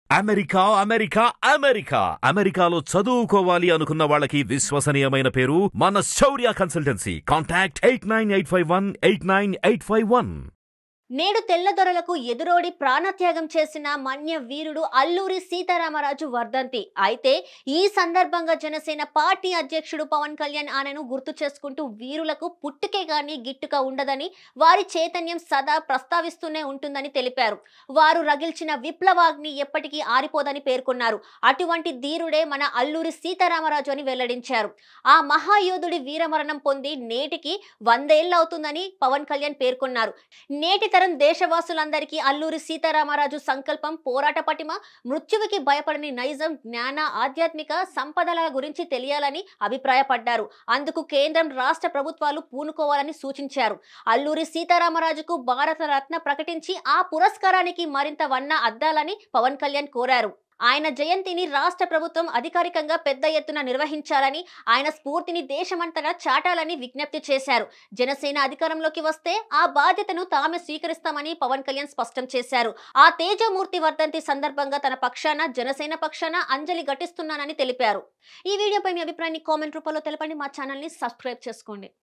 America America America అమెరికాలో చదువుకోవాలి అనుకున్న వాళ్ళకి విశ్వసనీయమైన పేరు మన Shaurya consultancy contact eight nine eight five one eight nine eight five one నేడు తెల్లదొరలకు ఎదురోడి ప్రాణత్యాగం చేసిన మన్య వీరుడు అల్లూరి సీతారామరాజు వర్ధంతి అయితే ఈ సందర్భంగా జనసేన పార్టీ అధ్యక్షుడు పవన్ కళ్యాణ్ ఆయనను గుర్తు చేసుకుంటూ వీరులకు పుట్టుకే గాని గిట్టుక ఉండదని వారి చైతన్యం సదా ప్రస్తావిస్తూనే ఉంటుందని తెలిపారు వారు రగిల్చిన విప్లవాగ్ని ఎప్పటికీ ఆరిపోదని పేర్కొన్నారు అటువంటి ధీరుడే మన అల్లూరి సీతారామరాజు అని వెల్లడించారు ఆ మహాయోధుడి వీరమరణం పొంది నేటికి వందేళ్లవుతుందని పవన్ కళ్యాణ్ పేర్కొన్నారు నేటి తరం దేశవాసులందరికీ అల్లూరి సీతారామరాజు సంకల్పం పోరాట పటిమ మృత్యువుకి భయపడని నైజం జ్ఞాన ఆధ్యాత్మిక సంపదల గురించి తెలియాలని అభిప్రాయపడ్డారు అందుకు కేంద్రం రాష్ట్ర ప్రభుత్వాలు పూనుకోవాలని సూచించారు అల్లూరి సీతారామరాజుకు భారత రత్న ప్రకటించి ఆ పురస్కారానికి మరింత వన్న అద్దాలని పవన్ కళ్యాణ్ కోరారు ఆయన జయంతిని రాష్ట్ర ప్రభుత్వం అధికారికంగా పెద్ద ఎత్తున నిర్వహించాలని ఆయన స్ఫూర్తిని దేశమంతటా చాటాలని విజ్ఞప్తి చేశారు జనసేన అధికారంలోకి వస్తే ఆ బాధ్యతను తామే స్వీకరిస్తామని పవన్ కళ్యాణ్ స్పష్టం చేశారు ఆ తేజమూర్తి వర్ధంతి సందర్భంగా తన పక్షాన జనసేన పక్షాన అంజలి ఘటిస్తున్నానని తెలిపారు ఈ వీడియోపై మీ అభిప్రాయాన్ని కామెంట్ రూపంలో తెలపండి మా ఛానల్ని సబ్స్క్రైబ్ చేసుకోండి